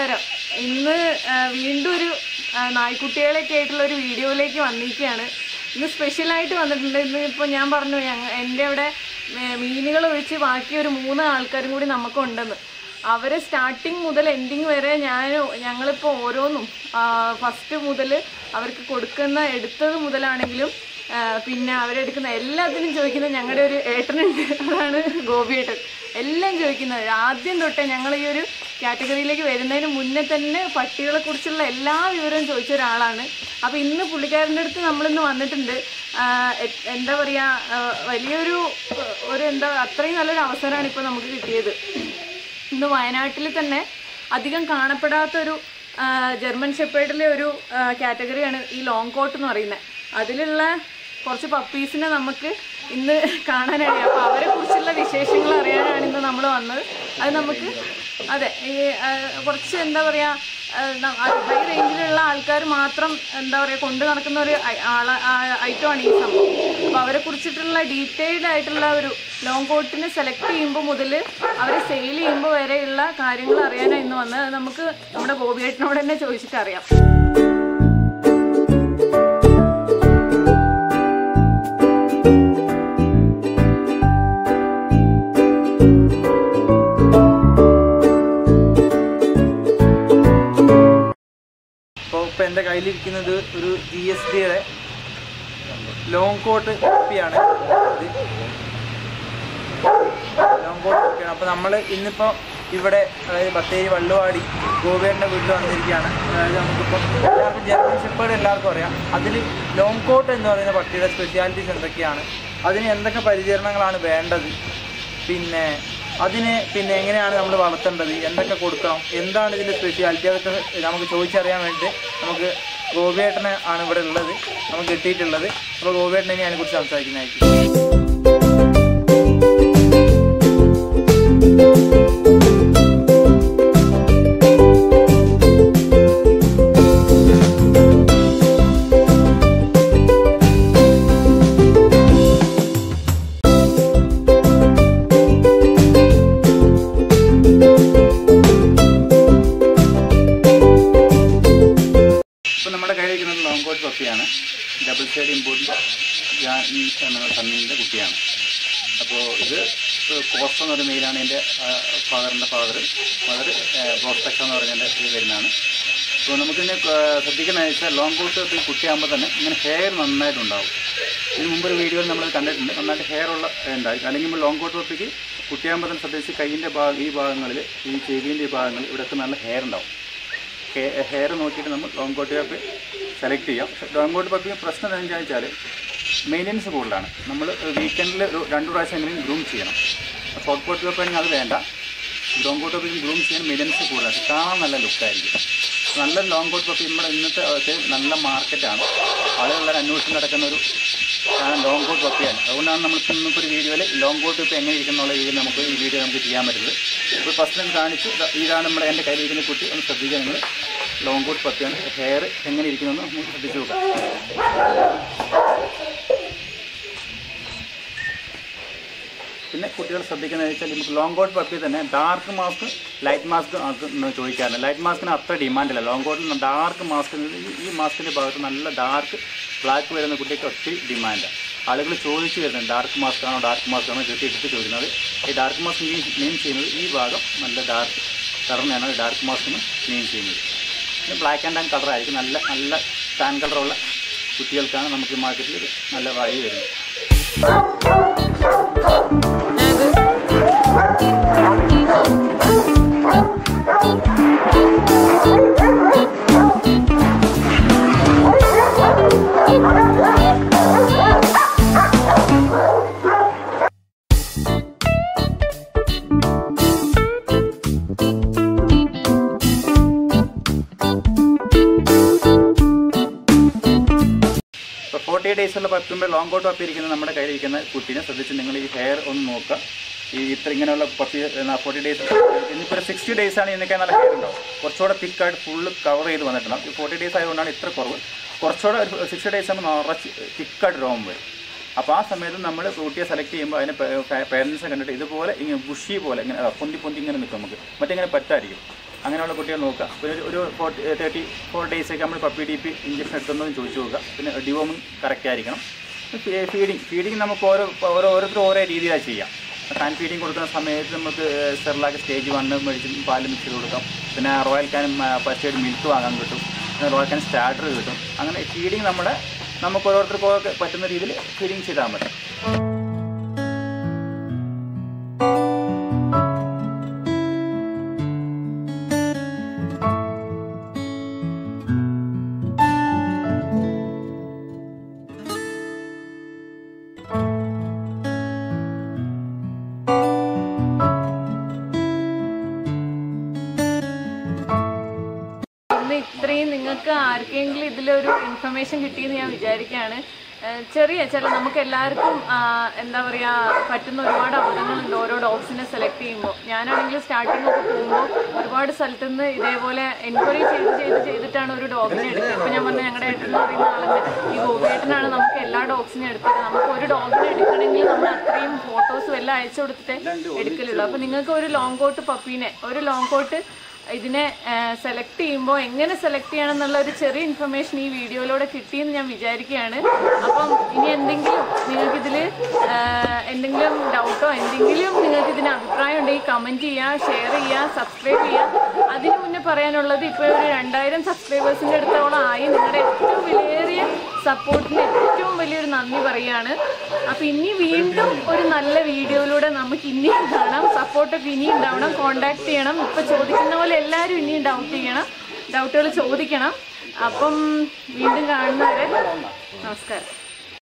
നമസ്കാരം ഇന്ന് ആ, വീണ്ടും ഒരു ആ, നായ്ക്കുട്ടികളൊക്കെ ആയിട്ടുള്ള ഒരു വീഡിയോയിലേക്ക് വന്നിരിക്കുകയാണ് ഇന്ന് സ്പെഷ്യലായിട്ട് വന്നിട്ടുണ്ട് ഇന്ന് ഇപ്പോൾ ഞാൻ പറഞ്ഞു ഞങ്ങ എൻ്റെ അവിടെ മീനുകൾ ഒഴിച്ച് ബാക്കി ഒരു മൂന്ന് ആൾക്കാരും കൂടി നമുക്കുണ്ടെന്ന് അവരെ സ്റ്റാർട്ടിങ് മുതൽ എൻഡിങ് വരെ ഞാൻ ഞങ്ങളിപ്പോൾ ഓരോന്നും ഫസ്റ്റ് മുതൽ അവർക്ക് കൊടുക്കുന്ന എടുത്തത് മുതലാണെങ്കിലും ആ, പിന്നെ അവരെടുക്കുന്ന എല്ലാത്തിനും ചോദിക്കുന്നത് ഞങ്ങളുടെ ഒരു ഏട്ടനുണ്ട് അതാണ് ഗോപിയേട്ടൻ എല്ലാം ചോദിക്കുന്നത് ആദ്യം തൊട്ടേ ഞങ്ങൾ ഈ ഒരു കാറ്റഗറിയിലേക്ക് വരുന്നതിന് മുന്നേ തന്നെ പട്ടികളെ കുറിച്ചുള്ള എല്ലാ വിവരവും ചോദിച്ച ഒരാളാണ് അപ്പോൾ ഇന്ന് പുള്ളിക്കാരൻ്റെ അടുത്ത് നമ്മളിന്ന് വന്നിട്ടുണ്ട് ആ, എ- എന്താ പറയുക ആ, വലിയൊരു ആ, ഒരു എന്താ അത്രയും നല്ലൊരു അവസരമാണ് ഇപ്പോൾ നമുക്ക് കിട്ടിയത് ഇന്ന് വയനാട്ടിൽ തന്നെ അധികം കാണപ്പെടാത്തൊരു ആ, ജർമ്മൻ ഷെപ്പേർഡിലെ ഒരു ആ, കാറ്റഗറിയാണ് ഈ ലോങ് കോട്ട് എന്ന് പറയുന്നത് അതിലുള്ള കുറച്ച് പപ്പീസിനെ നമുക്ക് ഇന്ന് കാണാനാണ് അപ്പോൾ അവരെ കുറിച്ചുള്ള വിശേഷങ്ങൾ അറിയാനാണ് ഇന്ന് നമ്മൾ വന്നത് അത് നമുക്ക് അതെ ഈ ആ, കുറച്ച് എന്താ പറയുക ഹൈ റേഞ്ചിലുള്ള ആൾക്കാർ മാത്രം എന്താ പറയുക കൊണ്ടു നടക്കുന്ന ഒരു ഐ- ആള ഐറ്റമാണ് ഈ സംഭവം അപ്പോൾ അവരെ കുറിച്ചിട്ടുള്ള ഡീറ്റെയിൽഡ് ആയിട്ടുള്ള ഒരു ലോങ് കോട്ടിനെ സെലക്ട് ചെയ്യുമ്പോൾ മുതൽ അവരെ സെയിൽ ചെയ്യുമ്പോൾ വരെയുള്ള കാര്യങ്ങൾ അറിയാനാണ് ഇന്ന് വന്നത് അത് നമുക്ക് നമ്മുടെ ഗോപിയേട്ടനോട് തന്നെ ചോദിച്ചിട്ട് അറിയാം അപ്പോൾ ഇപ്പോൾ എൻ്റെ കയ്യിലിരിക്കുന്നത് ഒരു ജി എസ് ഡിയുടെ ലോങ് കോട്ട് കോപ്പിയാണ് ഇത് ലോങ് കോട്ട് കോപ്പിയാണ് അപ്പോൾ നമ്മൾ ഇന്നിപ്പോൾ ഇവിടെ അതായത് ബത്തേരി വള്ളുവാടി ഗോവേറിൻ്റെ വീട്ടിൽ വന്നിരിക്കുകയാണ് അതായത് നമുക്കിപ്പോൾ എല്ലാവർക്കും ജർമ്മൻ ഷെപ്പേർഡ് എല്ലാവർക്കും അറിയാം അതിൽ ലോങ് കോട്ട് എന്ന് പറയുന്ന പട്ടിയുടെ സ്പെഷ്യാലിറ്റീസ് എന്തൊക്കെയാണ് അതിന് എന്തൊക്കെ പരിചരണങ്ങളാണ് വേണ്ടത് പിന്നെ അതിന് പിന്നെ എങ്ങനെയാണ് നമ്മൾ വളർത്തേണ്ടത് എന്തൊക്കെ കൊടുക്കണം എന്താണ് ഇതിൻ്റെ സ്പെഷ്യാലിറ്റി അതൊക്കെ നമുക്ക് ചോദിച്ചറിയാൻ വേണ്ടി നമുക്ക് ഗോപിയേട്ടനെ ആണ് ഇവിടെ ഉള്ളത് നമുക്ക് കിട്ടിയിട്ടുള്ളത് അപ്പോൾ ഗോപിയേട്ടനെ ഇനി അതിനെക്കുറിച്ച് സംസാരിക്കുന്നതായിരിക്കും ഇപ്പോൾ നമ്മുടെ കയ്യിലിരിക്കുന്നത് ലോങ് കോട്ട് പപ്പിയാണ് ഡബിൾ സൈഡ് ഇമ്പോർട്ടൻറ്റ് ജാനീസ് എന്ന കണ്ണിൻ്റെ കുട്ടിയാണ് അപ്പോൾ ഇത് കോസ്റ്റ എന്ന് പറയുന്ന മെയിലാണ് എൻ്റെ ഫാദറിൻ്റെ ഫാദർ ഫാദർ പ്രോസ്പെക്ട എന്ന് പറഞ്ഞതിൻ്റെ ഇത് വരുന്നതാണ് അപ്പോൾ നമുക്കിതിനെ ശ്രദ്ധിക്കുന്നത് വെച്ചാൽ ലോങ് കോട്ട് പപ്പി കുട്ടിയാകുമ്പോൾ തന്നെ ഇങ്ങനെ ഹെയർ നന്നായിട്ടുണ്ടാവും ഇതിന് മുമ്പ് ഒരു വീഡിയോയിൽ നമ്മൾ കണ്ടിട്ടുണ്ട് നന്നായിട്ട് ഹെയർ ഉള്ള ഉണ്ടായിരിക്കും അല്ലെങ്കിൽ ലോങ് കോട്ട് പപ്പിക്ക് കുട്ടിയാകുമ്പോൾ തന്നെ ശ്രദ്ധിച്ച് കൈയിൻ്റെ ഭാഗം ഈ ഭാഗങ്ങളിൽ ഈ ചെവിൻ്റെ ഈ ഭാഗങ്ങളിൽ ഇവിടെയൊക്കെ നല്ല ഹെയർ ഉണ്ടാവും ഹെയർ നോക്കിയിട്ട് നമ്മൾ ലോങ് കോട്ട് പപ്പി സെലക്ട് ചെയ്യാം പക്ഷേ ലോങ് കോട്ട് പപ്പി പ്രശ്നം എന്താണെന്ന് വെച്ചാൽ മെയിൻ്റനൻസ് കൂടുതലാണ് നമ്മൾ വീക്കെൻഡിൽ ഒരു രണ്ട് പ്രാവശ്യം എങ്കിലും ഗ്രൂം ചെയ്യണം ഷോർട്ട് കോട്ട് പപ്പി ആണെങ്കിൽ അത് വേണ്ട ലോങ് കോട്ട് പപ്പി ഗ്രൂം ചെയ്യാൻ മെയിൻ്റനൻസ് കൂടുതലാണ് പക്ഷേ കാണാൻ നല്ല ലുക്കായിരിക്കും നല്ല ലോങ് കോട്ട് പപ്പി നമ്മുടെ ഇന്നത്തെ അവസ്ഥയിൽ നല്ല മാർക്കറ്റാണ് ആളുകളുടെ അന്വേഷണം നടക്കുന്ന ഒരു ലോങ് കോട്ട് പപ്പിയാണ് അതുകൊണ്ടാണ് നമ്മൾ ഇന്നിപ്പോൾ ഒരു വീഡിയോയിൽ ലോങ് കോട്ട് ഇപ്പോൾ എങ്ങനെ ഇരിക്കുന്നുള്ള രീതിയിൽ നമുക്ക് ഈ വീഡിയോ നമുക്ക് ചെയ്യാൻ പറ്റുന്നത് ഇപ്പോൾ ഫസ്റ്റ് ഞാൻ കാണിച്ചു ഇതാ ഇതാണ് നമ്മുടെ എൻ്റെ കയ്യിലിരിക്കുന്ന കുട്ടി ഒന്ന് ശ്രദ്ധിക്കുക നിങ്ങൾ ലോങ് കോട്ട് പപ്പിയാണ് ഹെയർ എങ്ങനെ ഇരിക്കുന്നതെന്ന് നമുക്ക് ശ്രദ്ധിച്ചു നോക്കാം പിന്നെ കുട്ടികൾ ശ്രദ്ധിക്കുന്നത് വെച്ചാൽ നമുക്ക് ലോങ് കോട്ട് പപ്പി തന്നെ ഡാർക്ക് മാസ്ക് ലൈറ്റ് മാസ്ക് ചോദിക്കാറുണ്ട് ലൈറ്റ് മാസ്കിന് അത്ര ഡിമാൻഡില്ല ലോങ് കോട്ടിൽ ഡാർക്ക് മാസ്ക് ഈ മാസ്കിൻ്റെ ഭാഗത്ത് നല്ല ഡാർക്ക് ബ്ലാക്ക് വരുന്ന കുട്ടിക്ക് ഒത്തിരി ഡിമാൻഡാണ് ആളുകൾ ചോദിച്ചു വരുന്നത് ഡാർക്ക് മാസ്ക് ആണോ ഡാർക്ക് മാസ്ക് ആണോ കൃത്യം എടുത്ത് ചോദിക്കുന്നത് ഈ ഡാർക്ക് മാസ്ക് മീൻ മീൻ ചെയ്യുന്നത് ഈ ഭാഗം നല്ല ഡാർക്ക് കളറിനെയാണ് ഡാർക്ക് മാസ്കിന് മീൻ ചെയ്യുന്നത് പിന്നെ ബ്ലാക്ക് ആൻഡ് ആൻഡ് കളറായിരിക്കും നല്ല നല്ല ടാൻ കളറുള്ള കുട്ടികൾക്കാണ് നമുക്ക് ഈ മാർക്കറ്റിൽ ഇത് നല്ല വായി വരുന്നത് ഇപ്പോൾ ഫോർട്ടി ഡേയ്സുള്ള പപ്പിയുമ്പോൾ ലോങ് കോട്ട് പപ്പി ഇരിക്കുന്ന നമ്മുടെ കയ്യിലിരിക്കുന്ന കുട്ടീനെ ശ്രദ്ധിച്ച് നിങ്ങൾ ഈ ഹെയർ ഒന്ന് നോക്കുക ഈ ഇത്ര ഇങ്ങനെയുള്ള പപ്പി ഫോർട്ടി ഡേയ്സ് ഇന്നിപ്പോൾ ഒരു സിക്സ്റ്റി ഡേയ്സ് ആണ് ഇതിനൊക്കെ നല്ല ഹെയർ ഉണ്ടാവും കുറച്ചുകൂടെ തിക്കായിട്ട് ഫുള്ള് കവർ ചെയ്ത് വന്നിട്ടുണ്ടാവും ഈ ഫോർട്ടി ഡേയ്സ് ആയതുകൊണ്ടാണ് ഇത്ര കുറവ് കുറച്ചുകൂടെ ഒരു സിക്സ്റ്റി ഡേയ്സ് ആകുമ്പോൾ നിറച്ച് തിക്കായിട്ട് രോമം വരും അപ്പോൾ ആ സമയത്ത് നമ്മൾ കുട്ടിയെ സെലക്ട് ചെയ്യുമ്പോൾ അതിന് പേരൻസിനെ കണ്ടിട്ട് ഇതുപോലെ ഇങ്ങനെ ബുഷി പോലെ ഇങ്ങനെ അതാ, പൊന്തി പൊന്തി ഇങ്ങനെ നിൽക്കും നമുക്ക് മറ്റിങ്ങനെ പറ്റായിരിക്കും അങ്ങനെയുള്ള കുട്ടികൾ നോക്കുക പിന്നെ ഒരു- ഒരു ഫോർട്ടി തേർട്ടി ഫോർ ഡേയ്സ് ഒക്കെ നമ്മൾ പപ്പി ഡി പി ഇഞ്ചക്ഷൻ എടുത്തുണ്ടെന്ന് ചോദിച്ചു നോക്കുക പിന്നെ ഡിവോമിങ് കറക്റ്റ് ആയിരിക്കണം ഫീഡിങ് ഫീഡിങ് നമുക്ക് ഓരോ ഓരോ ഓരോരുത്തരും ഓരോ രീതിയിലാണ് ചെയ്യാം ഫാൻ ഫീഡിങ് കൊടുക്കുന്ന സമയത്ത് നമുക്ക് സെറിലാക്ക് സ്റ്റേജ് വണ്ണ് മേടിച്ച് പാല് മിക്സ് ചെയ്ത് കൊടുക്കാം പിന്നെ റോയൽ കാനും ഫസ്റ്റ് മിൽക്ക് വാങ്ങാൻ കിട്ടും പിന്നെ റോയൽ കാൻ സ്റ്റാർട്ടർ കിട്ടും അങ്ങനെ ഫീഡിങ് നമ്മുടെ നമുക്ക് ഓരോരുത്തർക്കും ഒക്കെ പറ്റുന്ന രീതിയിൽ ഫീഡിങ് ചെയ്താൽ മതി ഇന്ന് ഇത്രയും നിങ്ങൾക്ക് ആർക്കെങ്കിലും ഇതിലൊരു ഇൻഫർമേഷൻ കിട്ടിയെന്ന് ഞാൻ വിചാരിക്കുകയാണ് ഏഹ് ചെറിയ ചില നമുക്ക് എല്ലാവർക്കും ആ, എന്താ പറയുക പറ്റുന്ന ഒരുപാട് അബദ്ധങ്ങളുണ്ട് ഓരോ ഡോഗ്സിനെ സെലക്ട് ചെയ്യുമ്പോൾ ഞാനാണെങ്കിൽ സ്റ്റാർട്ടിംഗ് ഒക്കെ പോകുമ്പോൾ ഒരുപാട് സ്ഥലത്ത് നിന്ന് ഇതേപോലെ എൻക്വയറി ചെയ്ത് ചെയ്ത് ചെയ്തിട്ടാണ് ഒരു ഡോഗിനെ എടുത്തത് ഇപ്പം ഞാൻ പറഞ്ഞ ഞങ്ങളുടെ ഏട്ടൻ എന്ന് പറയുന്ന ആളുടെ ഈ ഗോപിയേട്ടനാണ് നമുക്ക് എല്ലാ ഡോഗ്സിനെ എടുത്തത് നമുക്ക് ഒരു ഡോഗിനെ എടുക്കണമെങ്കിൽ നമ്മൾ അത്രയും ഫോട്ടോസും എല്ലാം അയച്ചു കൊടുത്തിട്ടേ എടുക്കലുള്ളൂ അപ്പോൾ നിങ്ങൾക്ക് ഒരു ലോങ് കോട്ട് പപ്പീനെ ഒരു ലോങ് കോട്ട് ഇതിനെ സെലക്ട് ചെയ്യുമ്പോൾ എങ്ങനെ സെലക്ട് ചെയ്യണം എന്നുള്ള ഒരു ചെറിയ ഇൻഫർമേഷൻ ഈ വീഡിയോയിലൂടെ കിട്ടിയെന്ന് ഞാൻ വിചാരിക്കുകയാണ് അപ്പം ഇനി എന്തെങ്കിലും നിങ്ങൾക്കിതിൽ എന്തെങ്കിലും ഡൗട്ടോ എന്തെങ്കിലും നിങ്ങൾക്ക് ഇതിന് അഭിപ്രായം ഉണ്ടെങ്കിൽ കമൻറ്റ് ചെയ്യുക ഷെയർ ചെയ്യുക സബ്സ്ക്രൈബ് ചെയ്യുക അതിന് മുന്നേ പറയാനുള്ളത് ഇപ്പോൾ ഒരു രണ്ടായിരം സബ്സ്ക്രൈബേഴ്സിൻ്റെ അടുത്തോളം ആയി നിങ്ങളുടെ ഏറ്റവും വിലയേറിയ സപ്പോർട്ടിന് ഏറ്റവും വലിയൊരു നന്ദി പറയുകയാണ് അപ്പം ഇനി വീണ്ടും ഒരു നല്ല വീഡിയോയിലൂടെ നമുക്ക് ഇനിയും കാണാം സപ്പോർട്ടൊക്കെ ഇനിയും ഉണ്ടാവണം കോണ്ടാക്ട് ചെയ്യണം ഇപ്പം ചോദിക്കുന്ന പോലെ എല്ലാവരും ഇനിയും ഡൗട്ട് ചെയ്യണം ഡൗട്ടുകൾ ചോദിക്കണം അപ്പം വീണ്ടും കാണുന്നവരെ നമസ്കാരം